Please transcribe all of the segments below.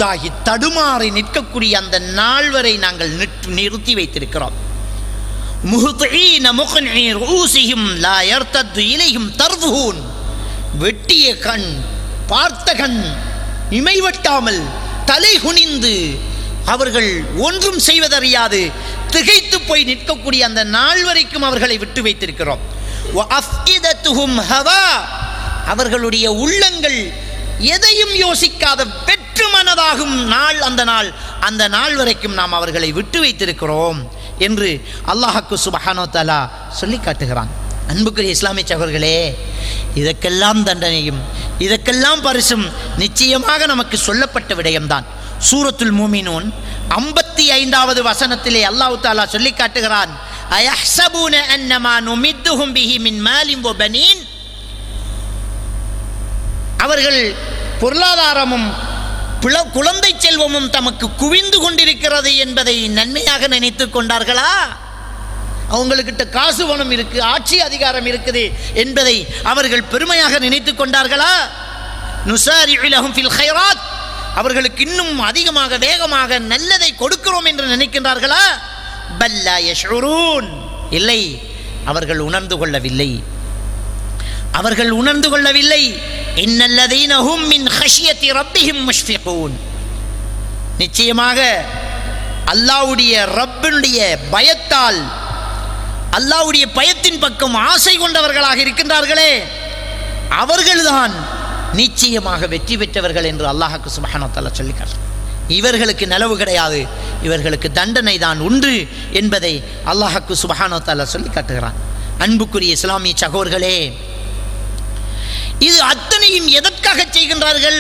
மௌத்தாகி தடுமாறி நிற்கக்கூடிய அந்த நாள் வரை நாங்கள் நிற்று- நிறுத்தி வைத்திருக்கிறோம் முஹ்தீன முக்னி ரூசிஹிம் லா யர்தத்து இலைஹிம் தர்வுஹூன் வெட்டிய கண் பார்த்த கண் இமை வெட்டாமல் தலை குனிந்து அவர்கள் ஒன்றும் செய்வதறியாது திகைத்து போய் நிற்கக்கூடிய அந்த நாள் வரைக்கும் அவர்களை விட்டு வைத்திருக்கிறோம் وَأَفْئِدَتُهُمْ هَوَى அவர்களுடைய உள்ளங்கள் எதையும் யோசிக்காத வெற்று மனதாகும் நாள் அந்த நாள் அந்த நாள் வரைக்கும் நாம் அவர்களை விட்டு வைத்திருக்கிறோம் என்று அல்லாஹாக்கு சுபஹானோ தலா சொல்லி காட்டுகிறான் அன்புக்குரிய இஸ்லாமிய சகோதரர்களே இதற்கெல்லாம் தண்டனையும் இதற்கெல்லாம் பரிசும் நிச்சயமாக நமக்கு சொல்லப்பட்ட விடயம்தான் சூரத்துல் மூமினூன் ஐம்பத்தி ஐந்தாவது வசனத்திலே அல்லாஹ் தாலா சொல்லி காட்டுகிறான் அயஹ்சபூன அன்னமா நுமித்துஹும் பிஹி மின் மாலிம் வபனீன் அவர்கள் பொருளாதாரமும் பிள- குழந்தை செல்வமும் தமக்கு குவிந்து கொண்டிருக்கிறது என்பதை நன்மையாக நினைத்து கொண்டார்களா அவங்களுக்கிட்ட காசு பணம் இருக்கு ஆட்சி அதிகாரம் இருக்குது என்பதை அவர்கள் பெருமையாக நினைத்து கொண்டார்களா நுசாரி இலகும் ஃபில் ஹைராத் அவர்களுக்கு இன்னும் அதிகமாக வேகமாக நல்லதை கொடுக்கிறோம் என்று நினைக்கின்றார்களா பல்லா யஷ்உரூன் இல்லை அவர்கள் உணர்ந்து கொள்ளவில்லை அவர்கள் உணர்ந்து கொள்ளவில்லை இன்னல்லதீன ஹும் மின் ஹஷியத்தி ரப்பிஹிம் முஷ்ஃபிகூன் நிச்சயமாக அல்லாஹ்வுடைய ரப்பினுடைய பயத்தால் அல்லாஹ்வுடைய பயத்தின் பக்கம் ஆசை கொண்டவர்களாக இருக்கின்றார்களே அவர்கள்தான் நிச்சயமாக வெற்றி பெற்றவர்கள் என்று அல்லாஹ்க்கு சுப்ஹானஹு வ தஆலா சொல்லிக்கார் இவர்களுக்கு நலவு கிடையாது இவர்களுக்கு தண்டனை தான் உண்டு என்பதை அல்லாஹ்க்கு சுப்ஹானஹு வ தஆலா சொல்லி காட்டுகிறான் அன்புக்குரிய இஸ்லாமிய சகோர்களே இது அத்தனையும் எதற்காக செய்கின்றார்கள்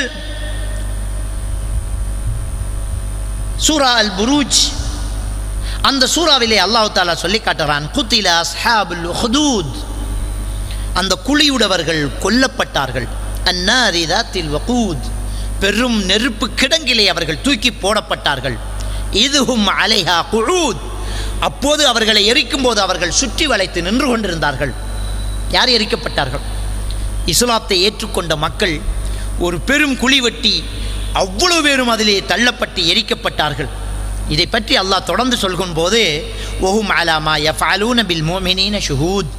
சூரா அல் புரூஜ் அந்த சூறாவிலே அல்லாஹ் தாலா சொல்லி காட்டுறான் குத்தில அஸ்ஹாபுல் ஹுதூத் அந்த குழியுடவர்கள் கொல்லப்பட்டார்கள் அன்னாரி தாத்தில் வகூத் பெரும் நெருப்பு கிடங்கிலே அவர்கள் தூக்கி போடப்பட்டார்கள் இதுஹும் அலைஹா குழூத் அப்போது அவர்களை எரிக்கும் போது அவர்கள் சுற்றி வளைத்து நின்று கொண்டிருந்தார்கள் யார் எரிக்கப்பட்டார்கள் இஸ்லாத்தை ஏற்றுக்கொண்ட மக்கள் ஒரு பெரும் குழி வெட்டி அவ்வளவு பேரும் அதிலே தள்ளப்பட்டு எரிக்கப்பட்டார்கள் இதை பற்றி அல்லாஹ் தொடர்ந்து சொல்கும் போது ஒஹும் அலாமா யஃபாலூன பில் மோமினீன ஷுஹூத்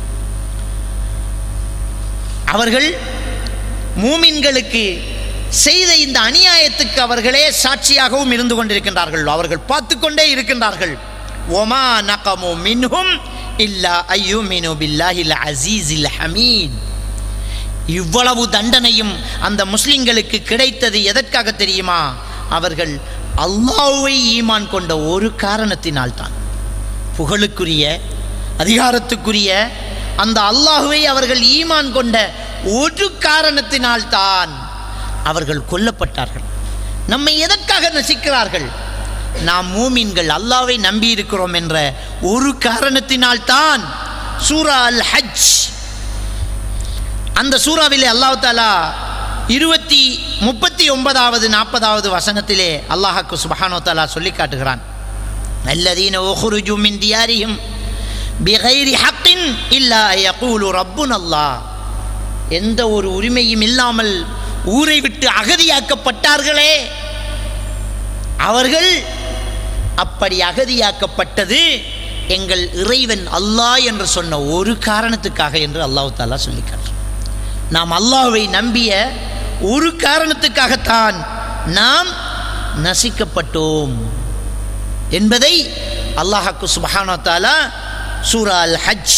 அவர்கள் மூமின்களுக்கு செய்த இந்த அநியாயத்துக்கு அவர்களே சாட்சியாகவும் இருந்து கொண்டிருக்கின்றார்கள் அவர்கள் பார்த்து கொண்டே இருக்கின்றார்கள் ஒமா நகமு மின்ஹும் இல்லா ஐயோ மினு பில்லாஹில் அசீஸில் ஹமீத் இவ்வளவு தண்டனையும் அந்த முஸ்லிம்களுக்கு கிடைத்தது எதற்காக தெரியுமா அவர்கள் அல்லாஹ்வை ஈமான் கொண்ட ஒரு காரணத்தினால்தான் புகழுக்குரிய அதிகாரத்துக்குரிய அந்த அல்லாஹுவை அவர்கள் ஈமான் கொண்ட ஒரு காரணத்தினால்தான் அவர்கள் கொல்லப்பட்டார்கள் நம்மை எதற்காக நசிக்கிறார்கள் நாம் மூமின்கள் அல்லாஹ்வை நம்பி இருக்கிறோம் என்ற ஒரு காரணத்தினால்தான் சூரா அல் ஹஜ் அந்த சூறாவிலே அல்லாஹ் தாலா இருபத்தி முப்பத்தி ஒன்பதாவது நாற்பதாவது வசனத்திலே அல்லாஹாக்கு சுபஹானோ தாலா சொல்லி காட்டுகிறான் அல்லதீன ஒஹுருஜு மின் தியாரியும் பிகைரி ஹக்கின் இல்லா யகூலு ரப்புன் அல்லாஹ் எந்த ஒரு உரிமையும் இல்லாமல் ஊரை விட்டு அகதியாக்கப்பட்டார்களே அவர்கள் அப்படி அகதியாக்கப்பட்டது எங்கள் இறைவன் அல்லாஹ் என்று சொன்ன ஒரு காரணத்துக்காக என்று அல்லாஹ் தாலா சொல்லிக்கார் நாம் அல்லாஹ்வை நம்பிய ஒரு காரணத்துக்காகத்தான் நாம் நசிக்கப்பட்டோம் என்பதை அல்லாஹாக்கு சுபஹானா தாலா சூரா அல் ஹஜ்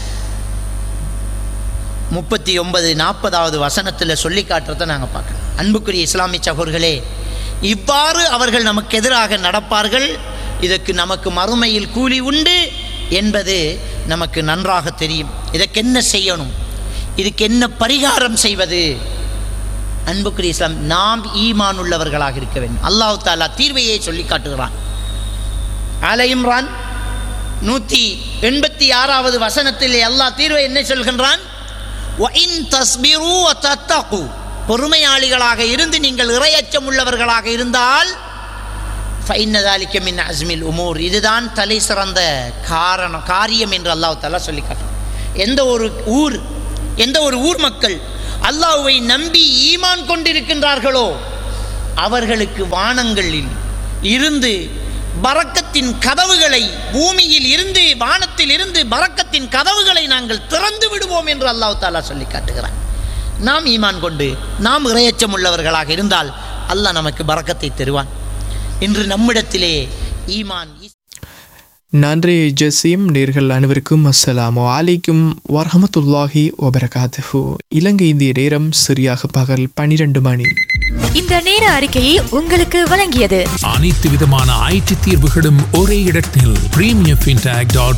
முப்பத்தி ஒன்பது நாற்பதாவது வசனத்தில் சொல்லி காட்டுறதை நாங்கள் பார்க்குறோம் அன்புக்குரிய இஸ்லாமிய சகோர்களே இவ்வாறு அவர்கள் நமக்கு எதிராக நடப்பார்கள் இதற்கு நமக்கு மறுமையில் கூலி உண்டு என்பது நமக்கு நன்றாக தெரியும் இதற்கு என்ன செய்யணும் இதுக்கு என்ன பரிகாரம் செய்வது அன்புக்குரிய இஸ்லாம் நாம் ஈமான் உள்ளவர்களாக இருக்க வேண்டும் அல்லாஹ் தாலா தீர்வையை சொல்லி காட்டுகிறான் ஆல இம்ரான் நூற்றி எண்பத்தி ஆறாவது வசனத்தில் அல்லாஹ் தீர்வை என்ன சொல்கின்றான் وَإِن تَصْبِرُوا وَتَتَّقُوا பொறுமையாளிகளாக இருந்து நீங்கள் இரையச்சம் உள்ளவர்களாக இருந்தால் ஃபைன்ன ذَلِكَ மின் அஸ்மில் உமூர் இதுதான் தலை சிறந்த காரணம் காரியம் என்று அல்லாஹ் தாலா சொல்லி காட்டுறான் எந்த ஒரு ஊர் எந்த ஒரு ஊர் மக்கள் அல்லாஹ்வை நம்பி ஈமான் கொண்டிருக்கின்றார்களோ அவர்களுக்கு வானங்களில் இருந்து பரக்கத்தின் கதவுகளை பூமியில் இருந்து வானத்தில் இருந்து பரக்கத்தின் கதவுகளை நாங்கள் திறந்து விடுவோம் என்று அல்லாஹ் தாலா சொல்லி காட்டுகிறான் நாம் ஈமான் கொண்டு நாம் இரையச்சம் உள்ளவர்களாக இருந்தால் அல்லாஹ் நமக்கு பரக்கத்தை தருவான் இன்று நம்மிடத்திலே ஈமான் இஸ்- நன்றி ஜசீம் நேர்கள் அனைவருக்கும் அஸ்ஸலாமு அலைக்கும் வரஹமத்துல்லாஹி வபரகாத்துஹு இலங்கை இந்திய நேரம் சரியாக பகல் பனிரெண்டு மணி இந்த நேர அறிக்கையை உங்களுக்கு வழங்கியது அனைத்து விதமான ஐடி தீர்வுகளும் ஒரே இடத்தில் பிரீமியம் ஃபின்டாக் டாட்